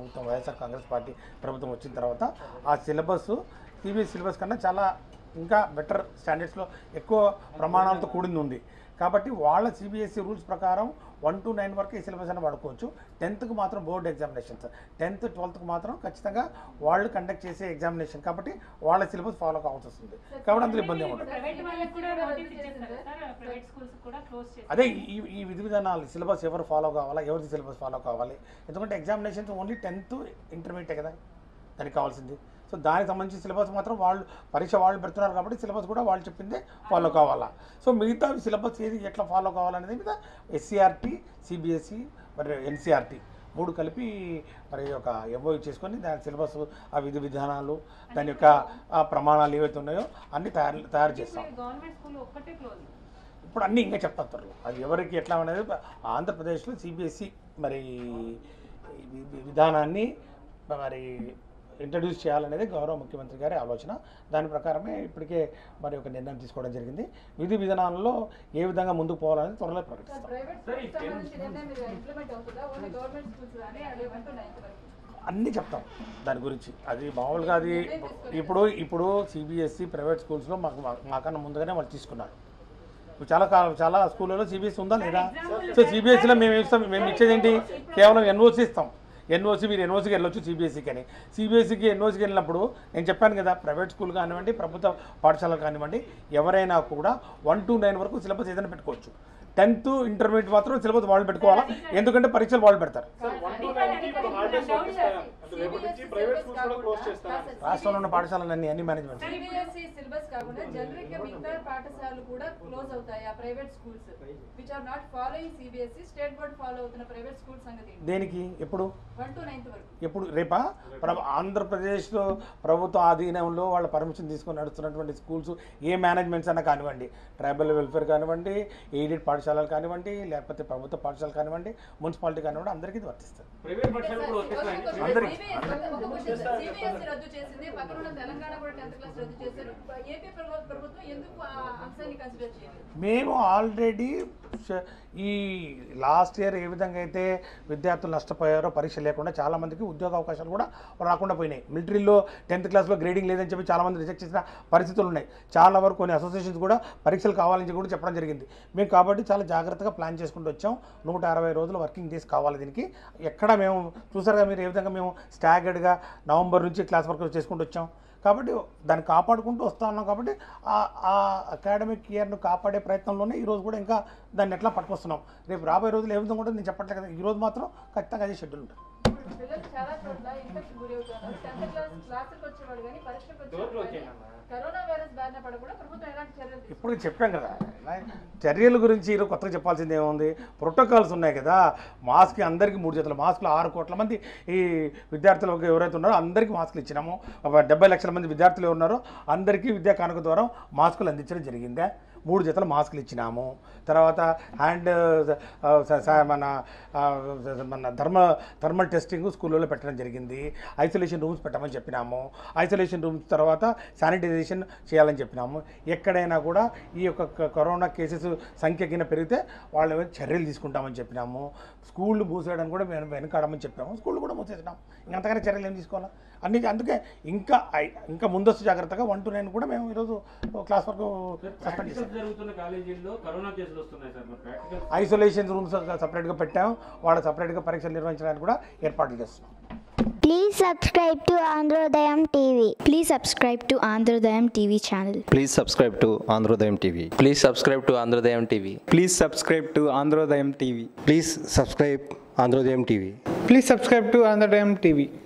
ప్రభుత్వం వైఎస్ఆర్ కాంగ్రెస్ పార్టీ ప్రభుత్వం వచ్చిన తర్వాత ఆ సిలబస్ సిబిఎస్ సిలబస్ కన్నా చాలా ఇంకా బెటర్ స్టాండర్డ్స్లో ఎక్కువ ప్రమాణాలతో కూడింది ఉంది కాబట్టి వాళ్ళ సిబిఎస్ఈ రూల్స్ ప్రకారం వన్ టు నైన్ వరకు ఈ సిలబస్ అని వాడుకోవచ్చు టెన్త్కి మాత్రం బోర్డ్ ఎగ్జామినేషన్స్ టెన్త్ ట్వెల్త్కి మాత్రం ఖచ్చితంగా వాళ్ళు కండక్ట్ చేసే ఎగ్జామినేషన్ కాబట్టి వాళ్ళ సిలబస్ ఫాలో కావాల్సి వస్తుంది కాబట్టి అందులో ఇబ్బంది ఏమి ఉండదు ప్రైవేట్ వాళ్ళకి కూడా నోటీస్ ఇచ్చేస్తారు సార్ ప్రైవేట్ స్కూల్స్ కూడా క్లోజ్ చేస్తారు అదే ఈ ఈ విధి విధానాలు సిలబస్ ఎవరు ఫాలో కావాలా ఎవరిది సిలబస్ ఫాలో కావాలి ఎందుకంటే ఎగ్జామినేషన్స్ ఓన్లీ టెన్త్ ఇంటర్మీడియట్ కదా దానికి కావాల్సింది సో దానికి సంబంధించిన సిలబస్ మాత్రం వాళ్ళు పరీక్ష వాళ్ళు పెడుతున్నారు కాబట్టి సిలబస్ కూడా వాళ్ళు చెప్పిందే ఫాలో కావాలా సో మిగతా సిలబస్ ఏది ఎట్లా ఫాలో కావాలనేది మీద ఎస్సీఆర్టీ సిబిఎస్ఈ మరి ఎన్సీఆర్టీ మూడు కలిపి మరి ఒక ఎంఓ చేసుకొని దాని సిలబస్ ఆ విధి విధానాలు దాని యొక్క ఆ ప్రమాణాలు ఏవైతే ఉన్నాయో అన్ని తయారు తయారు చేస్తాం గవర్నమెంట్ స్కూల్ ఒక్కటే క్లోజ్ ఇప్పుడు అన్నీ ఇంకా చెప్తాను త్వరలో అది ఎవరికి ఎట్లా అనేది ఆంధ్రప్రదేశ్లో సిబిఎస్ఈ మరి వి- వి- విధానాన్ని మరి ఇంట్రడ్యూస్ చేయాలనేది గౌరవ ముఖ్యమంత్రి గారి ఆలోచన దాని ప్రకారమే ఇప్పటికే మరి ఒక నిర్ణయం తీసుకోవడం జరిగింది విధి విధానాల్లో ఏ విధంగా ముందుకు పోవాలనేది త్వరలో ప్రకటిస్తాం ప్రైవేట్ స్కూల్స్ సంబంధించి నిర్ణయం మీరు ఇంప్లిమెంట్ అవుతుందా ఓన్లీ గవర్నమెంట్ స్కూల్స్ కానీ అది వన్ టు నైన్త్ వరకు అన్నీ చెప్తాం దాని గురించి అది మామూలుగా అది ఇప్పుడు ఇప్పుడు సిబిఎస్ఈ ప్రైవేట్ స్కూల్స్లో మాకు మా- మాకన్నా ముందుగానే వాళ్ళు తీసుకున్నారు ఇప్పుడు చాలా కాలం చాలా స్కూళ్ళలో సిబిఎస్ఈ ఉందా లేదా సో సిబిఎస్ఈలో మేము ఇస్తాం మేము ఇచ్చేది ఏంటి కేవలం ఎన్ఓసి ఇస్తాం ఎన్ఓసి మీరు ఎన్ఓసికి వెళ్ళొచ్చు సిబిఎస్ఈకి అని సిబిఎస్ఈకి ఎన్ఓసికి వెళ్ళినప్పుడు నేను చెప్పాను కదా ప్రైవేట్ స్కూల్ కానివ్వండి ప్రభుత్వ పాఠశాలలు కానివ్వండి ఎవరైనా కూడా వన్ టు నైన్ వరకు సిలబస్ ఏదైనా పెట్టుకోవచ్చు టెన్త్ ఇంటర్మీడియట్ మాత్రం సిలబస్ వాళ్ళు పెట్టుకోవాలా ఎందుకంటే పరీక్షలు వాళ్ళు పెడతారు రాష్ట్రంలో ఉన్న పాఠశాలలన్నీ అన్ని మేనేజ్మెంట్ సిబిఎస్ఈ సిలబస్ కాకుండా జనరిక్ గా మిగతా పాఠశాలలు కూడా క్లోజ్ అవుతాయి ఆ private schools which are not following CBSE state board follow అవుతున్న ప్రైవేట్ స్కూల్ సంగతి ఏంటి? దేనికి ఎప్పుడు వన్ టు నైన్త్ వరకు ఎప్పుడు రేపా ప్ర- ఆంధ్రప్రదేశ్లో ప్రభుత్వ ఆధీనంలో వాళ్ళ పర్మిషన్ తీసుకొని నడుస్తున్నటువంటి స్కూల్స్ ఏ మేనేజ్మెంట్స్ అన్నా కానివ్వండి ట్రైబల్ వెల్ఫేర్ కానివ్వండి ఎయిడెడ్ పాఠశాలలు కానివ్వండి లేకపోతే ప్రభుత్వ పాఠశాలలు కానివ్వండి మున్సిపాలిటీ కానివ్వండి అందరికీ ఇది వర్తిస్తుంది ప్రైవేట్ పాఠశాలలు కూడా వర్తిస్తాయి అందరికీ. సిబిఎస్ఈ రద్దు చేసింది పక్కన ఉన్న తెలంగాణ కూడా టెన్త్ క్లాస్ రద్దు చేశారు ఏపీ ప్రభు- ప్రభుత్వం ఎందుకు ఆ అంశాన్ని కన్సిడర్ చేయలేదు మేము ఆల్రెడీ ష- ఈ లాస్ట్ ఇయర్ ఏ విధంగా అయితే విద్యార్థులు నష్టపోయారో పరీక్ష లేకుండా చాలామందికి ఉద్యోగ అవకాశాలు కూడా రాకుండా పోయినాయి మిలిటరీలో టెన్త్ క్లాస్లో గ్రేడింగ్ లేదని చెప్పి చాలామంది రిజెక్ట్ చేసిన పరిస్థితులు ఉన్నాయి చాలా వరకు కొన్ని అసోసియేషన్స్ కూడా పరీక్షలు కావాలని చెప్పి కూడా చెప్పడం జరిగింది మేము కాబట్టి చాలా జాగ్రత్తగా ప్లాన్ చేసుకుంటూ వచ్చాం నూట అరవై రోజులు వర్కింగ్ డేస్ కావాలి దీనికి ఎక్కడ మేము చూసారుగా మీరు ఏ విధంగా మేము స్టాగర్డ్గా నవంబర్ నుంచి క్లాస్ వర్క్ చేసుకుంటూ వచ్చాం కాబట్టి దాన్ని కాపాడుకుంటూ వస్తా ఉన్నాం కాబట్టి ఆ- ఆ అకాడమిక్ ఇయర్ను కాపాడే ప్రయత్నంలోనే ఈరోజు కూడా ఇంకా దాన్ని ఎట్లా పట్టుకొస్తున్నాం రేపు రాబోయే రోజులు ఏ విధంగా ఉంటుంది నేను చెప్పట్లేదు కదా ఈరోజు మాత్రం ఖచ్చితంగా అదే షెడ్యూల్ ఉంటుంది ఇప్పుడు పిల్లలు చాలా చోట్ల ఇన్ఫెక్షన్ గురి అవుతున్నారు టెన్త్ క్లాస్ క్లాసులకు వచ్చేవాడు కానీ పరీక్షకు డోర్లు వచ్చేవాడు కానీ వచ్చాయమ్మా. కరోనా వైరస్ బారిన పడకుండా ప్రభుత్వం ఎలాంటి చర్యలు తీసుకుంటుంది? ఇప్పుడు చెప్పాం కదా చర్యల గురించి ఈరోజు కొత్తగా చెప్పాల్సింది ఏముంది ప్రోటోకాల్స్ ఉన్నాయి కదా మాస్క్ అందరికీ మూడు జతల మాస్కులు ఆరు కోట్ల మంది ఈ విద్యార్థులకు ఎవరైతే ఉన్నారో అందరికీ మాస్కులు ఇచ్చినాము ఒక డెబ్బై లక్షల మంది విద్యార్థులు ఉన్నారో అందరికీ విద్యా కానుక ద్వారా మాస్కులు అందించడం జరిగిందే మూడు జతల మాస్కులు ఇచ్చినాము తర్వాత హ్యాండ్ ఆ, స- స- మన ఆ, మన థర్మ థర్మల్ టెస్టింగ్ స్కూళ్ళలో పెట్టడం జరిగింది ఐసోలేషన్ రూమ్స్ పెట్టమని చెప్పినాము ఐసోలేషన్ రూమ్స్ తర్వాత శానిటైజేషన్ చేయాలని చెప్పినాము ఎక్కడైనా కూడా ఈ యొక్క క- కరోనా కేసెస్ సంఖ్య కింద పెరిగితే వాళ్ళ మీద చర్యలు తీసుకుంటామని చెప్పినాము స్కూళ్ళు మూసేయడానికి కూడా మేము వెనకాడమని చెప్పాము స్కూళ్ళు కూడా మూసేసినాం ఇంకంతకన్నా చర్యలు ఏం తీసుకోవాలా అన్ని అందుకే ఇంకా ఐ- ఇంకా ముందస్తు జాగ్రత్తగా వన్ టు నైన్ కూడా మేము ఈరోజు క్లాస్ వరకు సస్పెండ్ చేసాం ప్రాక్టికల్స్ జరుగుతున్న కాలేజీల్లో కరోనా కేసులు వస్తున్నాయి సార్ మరి ప్రాక్టికల్స్ ఐసోలేషన్ రూమ్స్ సపరేట్గా పెట్టాం వాళ్ళ సపరేట్గా పరీక్షలు నిర్వహించడానికి కూడా ఏర్పాట్లు చేస్తున్నాం Please subscribe to Androdayam TV. Please subscribe to Androdayam TV channel. Please subscribe to Androdayam TV. Please subscribe to Androdayam TV. Please subscribe to Androdayam TV. Please subscribe Androdayam TV. Please subscribe to Androdayam TV.